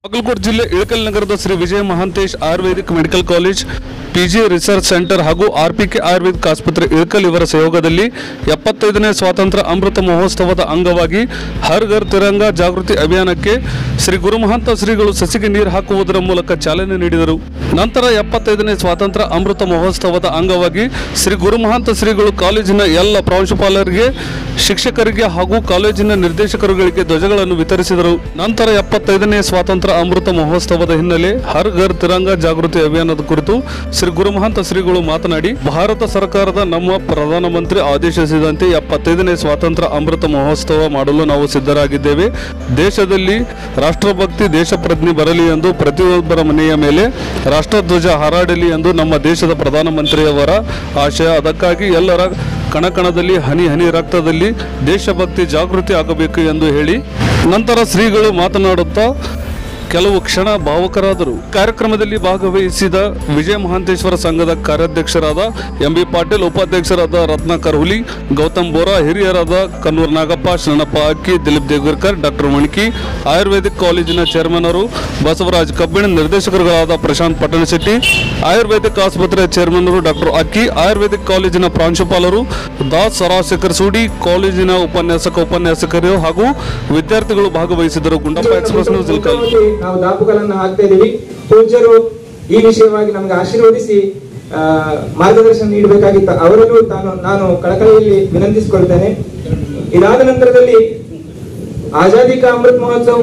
ಬಾಗಲಕೋಟೆ ಜಿಲ್ಲೆ ಇಳಕಲ್ ನಗರದ Shri Vijaya Mahantesh ayurvedic medical college PG research centre ಹಾಗೂ ಆರ್ಪಿಕೆ ಆಯುರ್ವೇದಿಕ್ ಆಸ್ಪತ್ರೆ ಇಳಕಲ್ ಇವರ ಸಹಯೋಗದಲ್ಲಿ ಎಪ್ಪತ್ತೈದನೇ ಸ್ವಾತಂತ್ರ್ಯ ಅಮೃತ ಮಹೋತ್ಸವದ ಅಂಗವಾಗಿ ಹರ್ ಘರ್ ತಿರಂಗ ಜಾಗೃತಿ ಅಭಿಯಾನಕ್ಕೆ ಶ್ರೀ ಗುರುಮಹಂತ ಶ್ರೀಗಳು ಸಸಿಗೆ ನೀರು ಹಾಕುವುದರ ಮೂಲಕ ಚಾಲನೆ ನೀಡಿದರು ನಂತರ ಎಪ್ಪತ್ತೈದನೇ ಸ್ವಾತಂತ್ರ್ಯ ಅಮೃತ ಮಹೋತ್ಸವದ ಅಂಗವಾಗಿ ಶ್ರೀ ಗುರುಮಹಂತ ಶ್ರೀಗಳು ಕಾಲೇಜಿನ ಎಲ್ಲ ಪ್ರಾಂಶುಪಾಲರಿಗೆ ಶಿಕ್ಷಕರಿಗೆ ಹಾಗೂ ಕಾಲೇಜಿನ ನಿರ್ದೇಶಕರುಗಳಿಗೆ ಧ್ವಜಗಳನ್ನು ವಿತರಿಸಿದರು ನಂತರ ಎಪ್ಪತ್ತೈದನೇ ಸ್ವಾತಂತ್ರ್ಯ ಅಮೃತ ಮಹೋತ್ಸವದ ಹಿನ್ನೆಲೆ ಹರ್ ಘರ್ ತಿರಂಗ ಜಾಗೃತಿ ಅಭಿಯಾನದ ಕುರಿತು ಶ್ರೀ ಗುರುಮಹಂತ ಶ್ರೀಗಳು ಮಾತನಾಡಿ ಭಾರತ ಸರ್ಕಾರದ ನಮ್ಮ ಪ್ರಧಾನಮಂತ್ರಿ ಆದೇಶಿಸಿದಂತೆ ಎಪ್ಪತ್ತೈದನೇ ಸ್ವಾತಂತ್ರ್ಯ ಅಮೃತ ಮಹೋತ್ಸವ ಮಾಡಲು ನಾವು ಸಿದ್ಧರಾಗಿದ್ದೇವೆ ದೇಶದಲ್ಲಿ ರಾಷ್ಟ್ರಭಕ್ತಿ ದೇಶ ಪ್ರಜ್ಞೆ ಬರಲಿ ಎಂದು ಪ್ರತಿಯೊಬ್ಬರ ಮನೆಯ ಮೇಲೆ ರಾಷ್ಟ್ರಧ್ವಜ ಹಾರಾಡಲಿ ಎಂದು ನಮ್ಮ ದೇಶದ ಪ್ರಧಾನಮಂತ್ರಿಯವರ ಆಶಯ ಅದಕ್ಕಾಗಿ ಎಲ್ಲರ ಕಣಕಣದಲ್ಲಿ ಹನಿ ಹನಿ ರಕ್ತದಲ್ಲಿ ದೇಶಭಕ್ತಿ ಜಾಗೃತಿ ಆಗಬೇಕು ಎಂದು ಹೇಳಿ ನಂತರ ಶ್ರೀಗಳು ಮಾತನಾಡುತ್ತಾ ಕೆಲವು ಕ್ಷಣ ಭಾವುಕರಾದರು ಕಾರ್ಯಕ್ರಮದಲ್ಲಿ ಭಾಗವಹಿಸಿದ ವಿಜಯ ಮಹಾಂತೇಶ್ವರ ಸಂಘದ ಕಾರ್ಯಾಧ್ಯಕ್ಷರಾದ ಎಂ ಬಿ ಪಾಟೀಲ್ ಉಪಾಧ್ಯಕ್ಷರಾದ ರತ್ನಾಕರ್ ಹುಲಿ ಗೌತಮ್ ಬೋರಾ ಹಿರಿಯರಾದ ಕನ್ನೂರ್ ನಾಗಪ್ಪ ಶರಣಪ್ಪ ಅಕ್ಕಿ ದಿಲೀಪ್ ದೇಗರ್ಕರ್ ಡಾಕ್ಟರ್ ಮಣಿಕಿ ಆಯುರ್ವೇದಿಕ್ ಕಾಲೇಜಿನ ಚೇರ್ಮನ್ ಅವರು ಬಸವರಾಜ್ ಕಬ್ಬಿಣ ನಿರ್ದೇಶಕರುಗಳಾದ ಪ್ರಶಾಂತ್ ಪಟ್ಟಣಶೆಟ್ಟಿ ಆಯುರ್ವೇದಿಕ್ ಆಸ್ಪತ್ರೆ ಚೇರ್ಮನ್ ಅವರು ಡಾಕ್ಟರ್ ಅಕ್ಕಿ ಆಯುರ್ವೇದಿಕ್ ಕಾಲೇಜಿನ ಪ್ರಾಂಶುಪಾಲರು ದಾಸ್ ಸರಾಶೇಖರ್ ಸೂಡಿ ಕಾಲೇಜಿನ ಉಪನ್ಯಾಸಕ ಉಪನ್ಯಾಸಕರು ಹಾಗೂ ವಿದ್ಯಾರ್ಥಿಗಳು ಭಾಗವಹಿಸಿದರು ಗುಂಡಪ್ಪ ಎಕ್ಸ್ಪ್ರೆಸ್ ನ್ಯೂಸ್ ಇಲ್ಕಲ್ ನಾವು ದಾಪುಗಳನ್ನು ಹಾಕ್ತಾ ಇದೀವಿ ಪೂಜ್ಯರು ಈ ವಿಷಯವಾಗಿ ನಮ್ಗೆ ಆಶೀರ್ವದಿಸಿ ಆ, ಮಾರ್ಗದರ್ಶನ ನೀಡಬೇಕಾಗಿತ್ತು ಅವರಲ್ಲೂ ತಾನು ನಾನು ಕಳಕಳಿಯಲ್ಲಿ ವಿನಂತಿಸಿಕೊಳ್ತೇನೆ ಇದಾದ ನಂತರದಲ್ಲಿ ಆಜಾದಿ ಕಾ ಅಮೃತ್ ಮಹೋತ್ಸವ್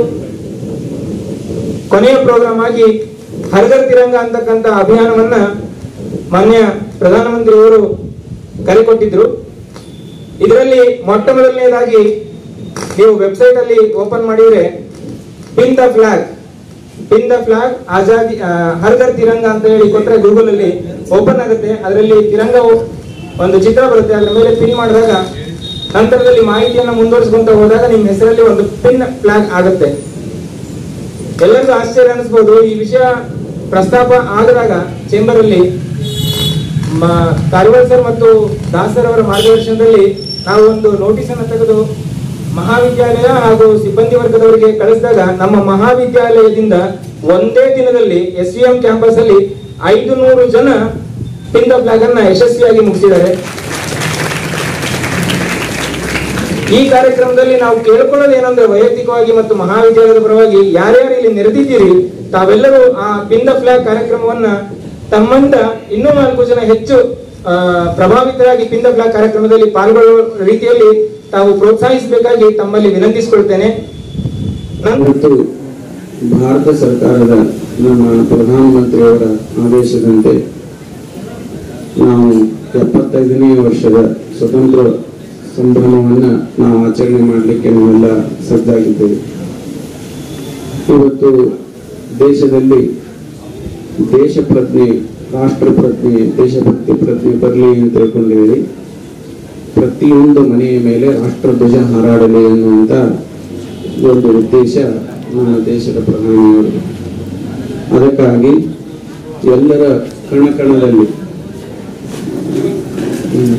ಕೊನೆಯ ಪ್ರೋಗ್ರಾಮ್ ಆಗಿ ಹರ್ಗರ್ ತಿರಂಗ ಅಂತಕ್ಕಂಥ ಅಭಿಯಾನವನ್ನ ಮಾನ್ಯ ಪ್ರಧಾನಮಂತ್ರಿಯವರು ಕರೆ ಕೊಟ್ಟಿದ್ರು ಇದರಲ್ಲಿ ಮೊಟ್ಟ ಮೊದಲನೇದಾಗಿ ನೀವು ವೆಬ್ಸೈಟ್ ಅಲ್ಲಿ ಓಪನ್ ಮಾಡಿದ್ರೆ pin the flag pin the flag ಆಜಾದಿ ಆ, ಹರ್ ಘರ್ ತಿರಂಗ ಅಂತ ಹೇಳಿ ಕೊಟ್ರೆ ಗೂಗಲ್ ಅಲ್ಲಿ ಓಪನ್ ಆಗುತ್ತೆ ಅದರಲ್ಲಿ ತಿರಂಗವು ಒಂದು ಚಿತ್ರ ಬರುತ್ತೆ ಅದ್ರ ಮೇಲೆ ಪಿನ್ ಮಾಡಿದಾಗ ನಂತರದಲ್ಲಿ ಮಾಹಿತಿಯನ್ನ ಮುಂದುವರಿಸ್ಕೊಂತ ಹೋದಾಗ ನಿಮ್ಮ ಹೆಸರಲ್ಲಿ ಒಂದು ಪಿನ್ ಫ್ಲಾಗ್ ಆಗುತ್ತೆ ಎಲ್ಲರಿಗೂ ಆಶ್ಚರ್ಯ ಅನಿಸ್ಬೋದು ಈ ವಿಷಯ ಪ್ರಸ್ತಾಪ ಆದಾಗ ಚೇಂಬರ್ ಅಲ್ಲಿ ಮ- ಕಾರವಾರ್ ಸರ್ ಮತ್ತು ದಾಸರ್ ಅವರ ಮಾರ್ಗದರ್ಶನದಲ್ಲಿ ನಾವು ಒಂದು ನೋಟಿಸ್ ಅನ್ನು ತೆಗೆದು ಮಹಾವಿದ್ಯಾಲಯ ಹಾಗೂ ಸಿಬ್ಬಂದಿ ವರ್ಗದವರಿಗೆ ಕಳಿಸಿದಾಗ ನಮ್ಮ ಮಹಾವಿದ್ಯಾಲಯದಿಂದ ಒಂದೇ ದಿನದಲ್ಲಿ ಎಸ್ ವಿ ಎಂ ಕ್ಯಾಂಪಸ್ ಅಲ್ಲಿ ಐದು ನೂರು ಜನ ಪಿನ್ ದ ಫ್ಲಾಗ್ ಅನ್ನ ಯಶಸ್ವಿಯಾಗಿ ಮುಗಿಸಿದ್ದಾರೆ ಈ ಕಾರ್ಯಕ್ರಮದಲ್ಲಿ ನಾವು ಕೇಳ್ಕೊಳ್ಳೋದು ಏನಂದ್ರೆ ವೈಯಕ್ತಿಕವಾಗಿ ಮತ್ತು ಮಹಾವಿದ್ಯಾಲಯದ ಪರವಾಗಿ ಯಾರ್ಯಾರು ಇಲ್ಲಿ ನೆರೆದಿದ್ದೀರಿ ತಾವೆಲ್ಲರೂ ಆ ಪಿನ್ ದ ಫ್ಲಾಗ್ ಕಾರ್ಯಕ್ರಮವನ್ನ ತಮ್ಮಂದ ಇನ್ನೂ ನಾಲ್ಕು ಜನ ಹೆಚ್ಚು ಆ, ಪ್ರಭಾವಿತರಾಗಿ ಪಿನ್ ದ ಫ್ಲಾಗ್ ಕಾರ್ಯಕ್ರಮದಲ್ಲಿ ಪಾಲ್ಗೊಳ್ಳುವ ರೀತಿಯಲ್ಲಿ ತಾವು ಪ್ರೋತ್ಸಾಹಿಸಬೇಕಾಗಿ ತಮ್ಮಲ್ಲಿ ವಿನಂತಿಸಿಕೊಳ್ತೇನೆ ನನ್- ಮತ್ತು ಭಾರತ ಸರ್ಕಾರದ ನಮ್ಮ ಪ್ರಧಾನಮಂತ್ರಿಯವರ ಆದೇಶದಂತೆ ನಾವು ಎಪ್ಪತ್ತೈದನೇ ವರ್ಷದ ಸ್ವತಂತ್ರ ಸಂಭ್ರಮವನ್ನ ನಾವು ಆಚರಣೆ ಮಾಡಲಿಕ್ಕೆ ನಾವೆಲ್ಲ ಸಜ್ಜಾಗಿದ್ದೇವೆ ಇವತ್ತು ದೇಶದಲ್ಲಿ ದೇಶ ಪ್ರಜ್ಞೆ ರಾಷ್ಟ್ರ ಪ್ರಜ್ಞೆ ದೇಶಭಕ್ತಿ ಪ್ರಜ್ಞೆ ಬರಲಿ ಅಂತ ತಿಳ್ಕೊಂಡು ಹೇಳಿ ಪ್ರತಿಯೊಂದು ಮನೆಯ ಮೇಲೆ ರಾಷ್ಟ್ರಧ್ವಜ ಹಾರಾಡಲಿ ಅನ್ನುವಂತ ಒಂದು ಉದ್ದೇಶ ನಮ್ಮ ದೇಶದ ಪ್ರಧಾನಿಯವರು ಅದಕ್ಕಾಗಿ ಎಲ್ಲರ ಕಣ ಕಣದಲ್ಲಿ ಹ್ಮ್,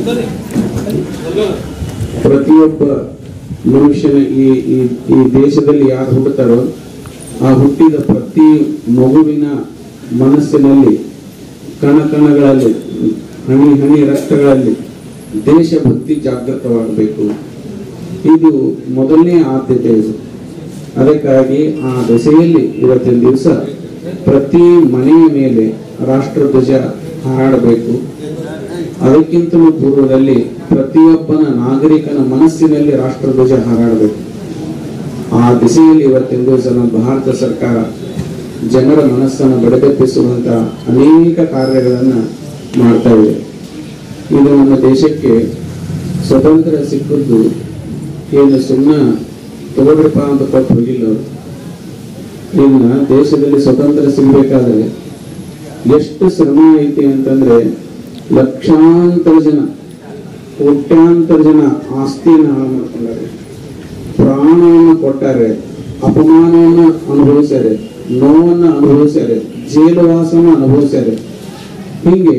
ಪ್ರತಿಯೊಬ್ಬ ಮನುಷ್ಯನ ಈ ಈ ಈ ದೇಶದಲ್ಲಿ ಯಾರು ಹುಟ್ಟುತ್ತಾರೋ ಆ ಹುಟ್ಟಿದ ಪ್ರತಿ ಮಗುವಿನ ಮನಸ್ಸಿನಲ್ಲಿ ಕಣ ಕಣಗಳಲ್ಲಿ ಹನಿ ಹನಿ ರಕ್ತಗಳಲ್ಲಿ ದೇಶಭಕ್ತಿ ಜಾಗೃತವಾಗಬೇಕು ಇದು ಮೊದಲನೇ ಆದ್ಯತೆ ಇದು ಅದಕ್ಕಾಗಿ ಆ ದೆಸೆಯಲ್ಲಿ ಇವತ್ತಿನ ದಿವಸ ಪ್ರತಿ ಮನೆಯ ಮೇಲೆ ರಾಷ್ಟ್ರಧ್ವಜ ಹಾರಾಡಬೇಕು ಅದಕ್ಕಿಂತಲೂ ಪೂರ್ವದಲ್ಲಿ ಪ್ರತಿಯೊಬ್ಬನ ನಾಗರಿಕನ ಮನಸ್ಸಿನಲ್ಲಿ ರಾಷ್ಟ್ರಧ್ವಜ ಹಾರಾಡಬೇಕು ಆ ದಿಸೆಯಲ್ಲಿ ಇವತ್ತಿನ ದಿವಸ ನಮ್ಮ ಭಾರತ ಸರ್ಕಾರ ಜನರ ಮನಸ್ಸನ್ನು ಬಡಿದೆಬ್ಬಿಸುವಂತ ಅನೇಕ ಕಾರ್ಯಗಳನ್ನ ಮಾಡ್ತಾ ಇದೆ ಇದು ನಮ್ಮ ದೇಶಕ್ಕೆ ಸ್ವತಂತ್ರ ಸಿಕ್ಕದ್ದು ಏನು ಸುಮ್ಮನೆ ತಗೊಳ್ರಿಪ್ಪ ಅಂತ ಕೊಟ್ಟು ಹೋಗಿಲ್ಲ ಅವರು ಇನ್ನ ದೇಶದಲ್ಲಿ ಸ್ವತಂತ್ರ ಸಿಗ್ಬೇಕಾದ್ರೆ ಎಷ್ಟು ಶ್ರಮ ಐತಿ ಅಂತಂದ್ರೆ ಲಕ್ಷಾಂತರ ಜನ ಕೋಟ್ಯಾಂತರ ಜನ ಆಸ್ತಿಯನ್ನು ಹಾಳು ಮಾಡ್ಕೊಂಡಾರೆ ಪ್ರಾಣವನ್ನು ಕೊಟ್ಟಾರೆ ಅಪಮಾನವನ್ನು ಅನುಭವಿಸ್ಯಾರೆ ನೋವನ್ನು ಅನುಭವಿಸ್ಯಾರೆ ಜೈಲುವಾಸವನ್ನು ಅನುಭವಿಸ್ಯಾರೆ ಹೀಗೆ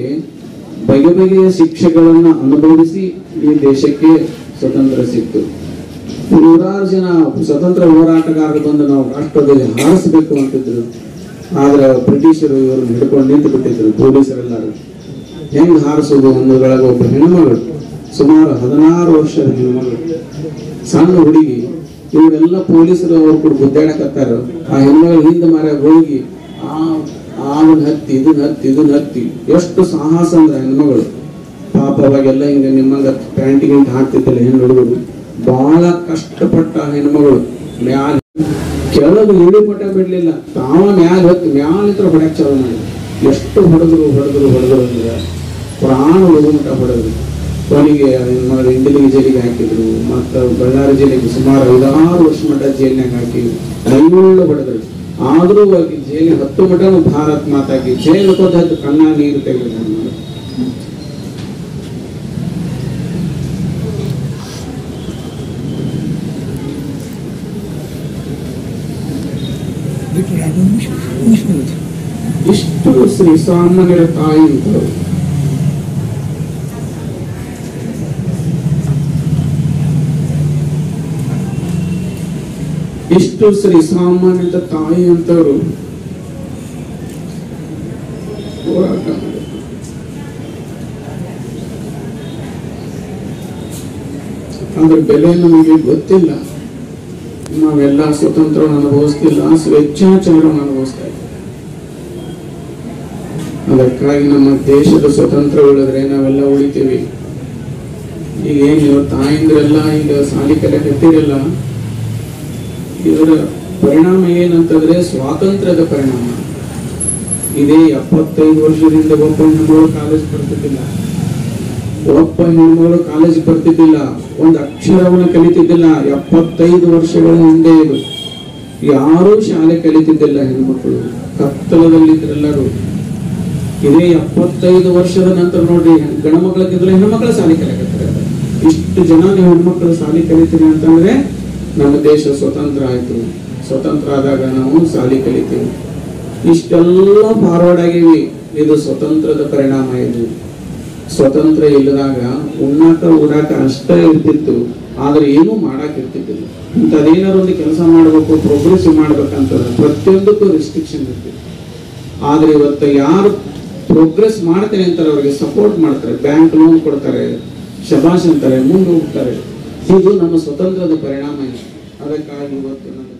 ಬಗೆ ಬಗೆಯ ಶಿಕ್ಷೆಗಳನ್ನ ಅನುಭವಿಸಿ ಈ ದೇಶಕ್ಕೆ ಸ್ವತಂತ್ರ ಸಿಕ್ತು ನೂರಾರು ಜನ ಸ್ವತಂತ್ರ ಹೋರಾಟಗಾರರು ಬಂದು ನಾವು ರಾಷ್ಟ್ರದಲ್ಲಿ ಹಾರಿಸಬೇಕು ಅಂತಿದ್ರು ಆದ್ರೆ ಬ್ರಿಟಿಷರು ಇವ್ರನ್ನ ಹಿಡ್ಕೊಂಡು ನಿಂತು ಬಿಟ್ಟಿದ್ರು ಪೊಲೀಸರೆಲ್ಲರೂ ಹೆಂಗ್ ಹಾರಿಸೋದು ಅನ್ನೋದ್ರೊಳಗೆ ಒಬ್ಬ ಹೆಣ್ಮಗಳು ಸುಮಾರು ಹದಿನಾರು ವರ್ಷದ ಹೆಣ್ಮಗಳು ಸಣ್ಣ ಹುಡುಗಿ ಇವರೆಲ್ಲ ಪೊಲೀಸರು ಅವ್ರು ಕೂಡ ಗುದ್ದಾಡಕತ್ತಾರ ಆ ಹೆಣ್ಮಗಳು ಹಿಂದೆ ಮಾರ ಹೋಗಿ ಆ ಅದನ್ನ ಹತ್ತಿ ಇದನ್ನ ಹತ್ತಿ ಇದನ್ನ ಹತ್ತಿ ಎಷ್ಟು ಸಾಹಸ ಅಂದ್ರೆ ಹೆಣ್ಮಗಳು ಪಾಪ ಅವಾಗೆಲ್ಲ ಹಿಂಗ ನಿಮ್ಮಂಗ ಪ್ಯಾಂಟ್ ಗಿಂಟ್ ಹಾಕ್ತಿದ್ದಿಲ್ಲ ಹೆಣ್ಣು ಹುಡುಗರು ಬಹಳ ಕಷ್ಟಪಟ್ಟ ಹೆಣ್ಮಗಳು ಮ್ಯಾಲ ಕೆಳಗೆ ಇಳಿ ಮಟ್ಟ ಬಿಡ್ಲಿಲ್ಲ ತಾವ ಮ್ಯಾಲ ಹೊತ್ತು ಮ್ಯಾಲ ಹತ್ರ ಹೊಡಕ್ ಚಾಲು ಮಾಡಿ ಎಷ್ಟು ಹೊಡೆದ್ರು ಹೊಡೆದ್ರು ಹೊಡೆದ್ರು ಅಂದ್ರೆ ಪ್ರಾಣ ಹೋಗೋ ಮಟ್ಟ ಹೊಡೆದ್ರು ಕೊನೆಗೆ ಹೆಣ್ಮಗಳು ಇಂಡಿಲಿಗೆ ಜೈಲಿಗೆ ಹಾಕಿದ್ರು ಮತ್ತ ಬಳ್ಳಾರಿ ಜೈಲಿಗೆ ಸುಮಾರು ಐದಾರು ವರ್ಷ ಮಟ್ಟ ಜೈಲಿನಾಗ ಹಾಕಿ ಮೈಯುಳ್ಳು ಹೊಡೆದ್ರು ಆದ್ರೂ ಆಕಿ ಜೈಲಿಗೆ ಹತ್ತು ಮಟನು ಭಾರತ್ ಮಾತಾಕಿ ಜೈಲು ಹತ್ತು ಕಣ್ಣ ನೀರು ತೆಗೆದು ಹೆಣ್ಮಗಳು. ಇಷ್ಟು ಶ್ರೀ ಸಾಮಾನ್ಯರ ತಾಯಿ ಅಂತವ್ರು. ಇಷ್ಟು ಶ್ರೀ ಸಾಮಾನ್ಯದ ತಾಯಿ ಅಂತವರು ಹೋರಾಟ ಮಾಡಿದ್ರು. ಅದ್ರ ಬೆಲೆ ನಮಗೆ ಗೊತ್ತಿಲ್ಲ ನಾವೆಲ್ಲ ಸ್ವತಂತ್ರವನ್ನು ಅನುಭವಿಸ್ತಿಲ್ಲ ಸ್ವೇಚ್ಛಾಚಾರವನ್ನು ಅನುಭವಿಸ್ತಾ ಇದ್ದೀವಿ ಅದಕ್ಕಾಗಿ ನಮ್ಮ ದೇಶದ ಸ್ವತಂತ್ರ ಉಳಿದ್ರೆ ನಾವೆಲ್ಲ ಉಳಿತೀವಿ ಈಗ ಏನ್ ಇವತ್ತು ತಾಯಿಂದ್ರೆಲ್ಲ ಈಗ ಸಾಲಿ ಕಲಿಯಕತ್ತಿರಲ್ಲ ಇದರ ಪರಿಣಾಮ ಏನಂತಂದ್ರೆ ಸ್ವಾತಂತ್ರ್ಯದ ಪರಿಣಾಮ ಇದೇ ಎಪ್ಪತ್ತೈದು ವರ್ಷದಿಂದ ಒಬ್ಬ ಹೆಣ್ಮಗಳು ಕಾಲೇಜ್ ಬರ್ತಿದ್ದಿಲ್ಲ ಒಬ್ಬ ಹೆಣ್ಮಗಳು ಕಾಲೇಜ್ ಬರ್ತಿದ್ದಿಲ್ಲ ಒಂದು ಅಕ್ಷರವನ್ನು ಕಲಿತಿದ್ದಿಲ್ಲ ಎಪ್ಪತ್ತೈದು ವರ್ಷಗಳ ಹಿಂದೆ ಇದು ಯಾರೂ ಶಾಲೆ ಕಲಿತಿದ್ದಿಲ್ಲ ಹೆಣ್ಮಕ್ಳು ಕತ್ತಲದಲ್ಲಿದ್ದರೆಲ್ಲರೂ ಇದೇ ಎಪ್ಪತ್ತೈದು ವರ್ಷದ ನಂತರ ನೋಡ್ರಿ ಗಣಮಕ್ಳಕ್ಕಿದ್ರೆ ಹೆಣ್ಮಕ್ಳ ಶಾಲೆ ಕಲಿಯಕತ್ತಾರೆ ಇಷ್ಟು ಜನ ನೀವು ಹೆಣ್ಮಕ್ಳು ಶಾಲೆ ಕಲಿತೀರಿ ಅಂತಂದ್ರೆ ನಮ್ಮ ದೇಶ ಸ್ವತಂತ್ರ ಆಯ್ತು ಸ್ವತಂತ್ರ ಆದಾಗ ನಾವು ಶಾಲೆ ಕಲಿತೀವಿ ಇಷ್ಟೆಲ್ಲ ಫಾರ್ವರ್ಡ್ ಆಗೀವಿ ಇದು ಸ್ವತಂತ್ರದ ಪರಿಣಾಮ ಇದು ಸ್ವತಂತ್ರ ಇಲ್ಲದಾಗ ಉಣ್ಣಾಕ ಉಡಾಕ ಅಷ್ಟೇ ಇರ್ತಿತ್ತು ಆದ್ರೆ ಏನೂ ಮಾಡಕ್ ಇರ್ತಿದ್ದಿಲ್ಲ ಇಂಥದ್ದೇನಾದ್ರು ಒಂದು ಕೆಲಸ ಮಾಡ್ಬೇಕು ಪ್ರೋಗ್ರೆಸ್ ಮಾಡ್ಬೇಕಂತಂದ್ರೆ ಪ್ರತಿಯೊಂದಕ್ಕೂ ರಿಸ್ಟ್ರಿಕ್ಷನ್ ಇರ್ತಿತ್ತು ಆದ್ರೆ ಇವತ್ತು ಯಾರು ಪ್ರೋಗ್ರೆಸ್ ಮಾಡ್ತೇನೆ ಅಂತಾರೆ ಅವರಿಗೆ ಸಪೋರ್ಟ್ ಮಾಡ್ತಾರೆ ಬ್ಯಾಂಕ್ ಲೋನ್ ಕೊಡ್ತಾರೆ ಶಬಾಷ್ ಅಂತಾರೆ ಮುಂದೆ ಹೋಗ್ತಾರೆ ಇದು ನಮ್ಮ ಸ್ವತಂತ್ರದ ಪರಿಣಾಮ ಇದೆ ಅದಕ್ಕಾಗಿ ಇವತ್ತು ನಮ್ಮ